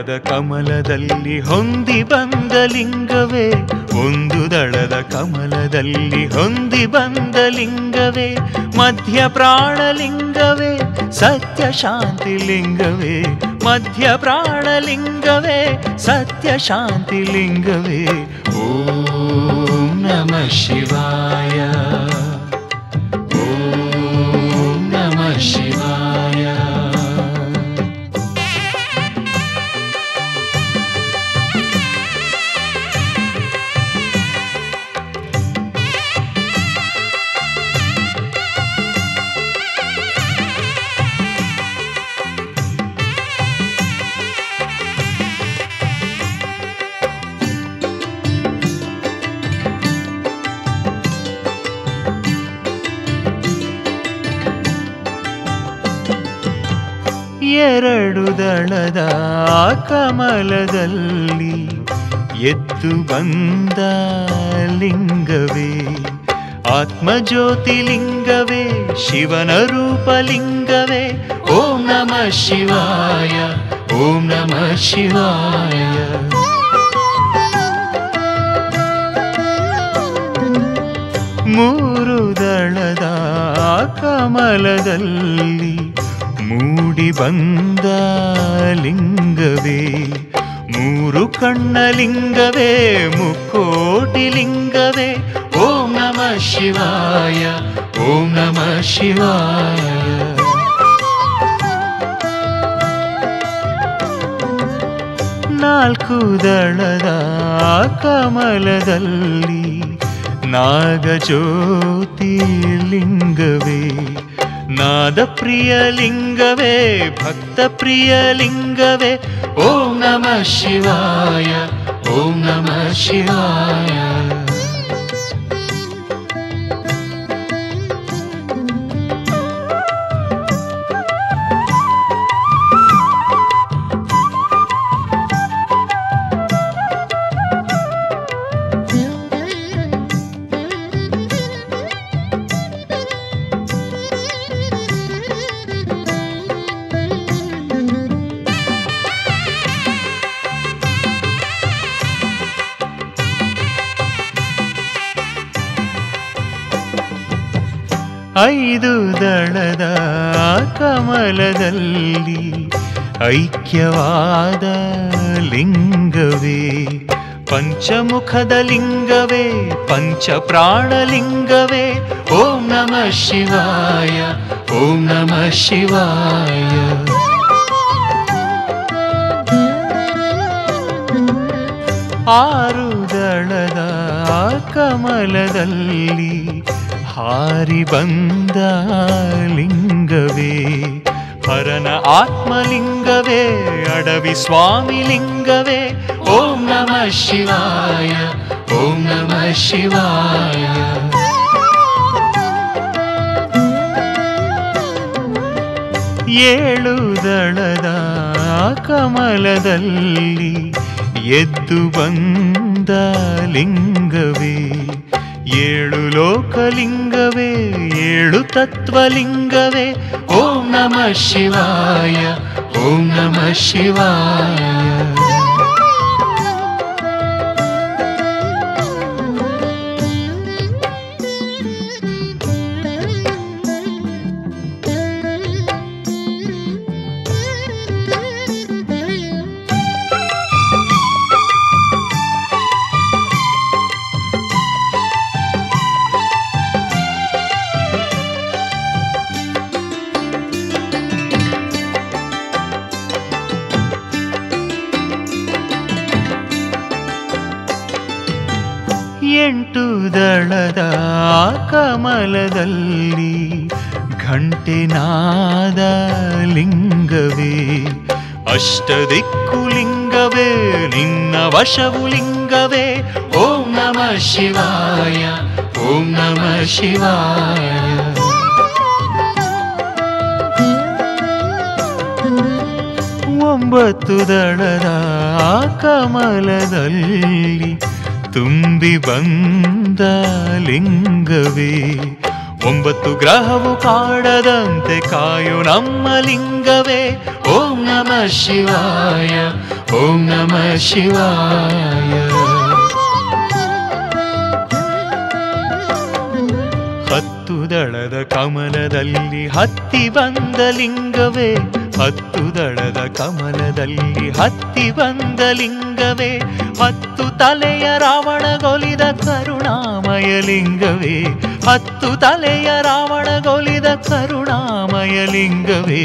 ದಳದ ಕಮಲದಲ್ಲಿ ಹೊಂದಿ ಬಂದ ಲಿಂಗವೇ ಒಂದು ದಳದ ಕಮಲದಲ್ಲಿ ಹೊಂದಿ ಬಂದ ಲಿಂಗವೇ ಮಧ್ಯ ಪ್ರಾಣಲಿಂಗವೇ ಸತ್ಯ ಶಾಂತಿ ಲಿಂಗವೇ ಮಧ್ಯ ಪ್ರಾಣಲಿಂಗವೇ ಸತ್ಯ ಶಾಂತಿ ಲಿಂಗವೇ ಓಂ ನಮ ಶಿವಾಯ ಓಂ ನಮ ಶಿವಾಯ ಎರಡು ದಳದ ಕಮಲದಲ್ಲಿ ಎದ್ದು ಬಂದ ಲಿಂಗವೇ ಆತ್ಮಜ್ಯೋತಿ ಲಿಂಗವೇ ಶಿವನ ರೂಪ ಲಿಂಗವೇ ಓಂ ನಮ ಶಿವಾಯ ಓಂ ನಮ ಶಿವಾಯ ಮೂರು ದಳದ ಕಮಲದಲ್ಲಿ ಮೂಡಿ ಬಂದ ಲಿಂಗವೇ ಮೂರು ಕಣ್ಣ ಲಿಂಗವೇ ಮುಕ್ಕೋಟಿ ಲಿಂಗವೇ ಓಂ ನಮ ಶಿವಾಯ ಓಂ ನಮ ಶಿವಾಯ ನಾಲ್ಕು ದಳದ ಕಮಲದಲ್ಲಿ ನಾಗಜ್ಯೋತಿ ಲಿಂಗವೇ ನಾದ ಪ್ರಿಯ ಲಿಂಗವೇ ಭಕ್ತ ಪ್ರಿಯ ಲಿಂಗವೇ ಓಂ ನಮ ಶಿವಾಯ ಓಂ ನಮ ಶಿವಾಯ ಐದು ದಳದ ಕಮಲದಲ್ಲಿ ಐಕ್ಯವಾದ ಲಿಂಗವೇ ಪಂಚಮುಖದ ಲಿಂಗವೇ ಪಂಚ ಪ್ರಾಣಲಿಂಗವೇ ಓಂ ನಮ ಶಿವಾಯ ಓಂ ನಮ ಶಿವಾಯ ಆರು ದಳದ ಕಮಲದಲ್ಲಿ ಹಾರಿ ಬಂದ ಲಿಂಗವೇ ಹರನ ಆತ್ಮಲಿಂಗವೇ ಅಡವಿ ಸ್ವಾಮಿ ಲಿಂಗವೇ ಓಂ ನಮ ಶಿವಾಯ ಓಂ ನಮ ಶಿವಾಯ ಏಳು ದಳದ ಕಮಲದಲ್ಲಿ ಎದ್ದು ಬಂದ ಲಿಂಗವೇ ಏಳು ಲೋಕಲಿಂಗವೇ ಏಳು ತತ್ವಲಿಂಗವೇ ಓಂ ನಮ ಶಿವಾಯ ಓಂ ನಮ ಶಿವಾಯ ಎಂಟು ದಳದ ಕಮಲದಲ್ಲಿ ಘಂಟೆನಾದ ಲಿಂಗವೇ ಅಷ್ಟದಿಕ್ಕು ಲಿಂಗವೇ ನಿನ್ನ ವಶವು ಲಿಂಗವೇ ಓಂ ನಮ ಶಿವಾಯ ಓಂ ನಮ ಶಿವಾಯ ಒಂಬತ್ತು ದಳದ ಕಮಲದಲ್ಲಿ ತುಂಬಿ ಬಂದ ಲಿಂಗವೇ ಒಂಬತ್ತು ಗ್ರಹವು ಕಾಡದಂತೆ ಕಾಯು ನಮ್ಮ ಲಿಂಗವೇ ಓಂ ನಮ ಶಿವಾಯ ಓಂ ನಮ ಶಿವಾಯ ಹತ್ತು ದಳದ ಕಮಲದಲ್ಲಿ ಹತ್ತಿ ಬಂದ ಲಿಂಗವೇ ಹತ್ತು ದಳದ ಕಮಲದಲ್ಲಿ ಹತ್ತಿ ಬಂದ ಲಿಂಗವೇ ಹತ್ತು ತಲೆಯ ರಾವಣಗೊಲಿದ ಕರುಣಾಮಯ ಲಿಂಗವೇ ಹತ್ತು ತಲೆಯ ರಾವಣಗೊಲಿದ ಕರುಣಾಮಯ ಲಿಂಗವೇ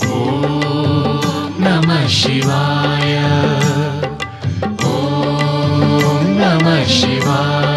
ಓಂ ನಮ ಶಿವಾಯ ಓಂ ನಮ ಶಿವಾಯ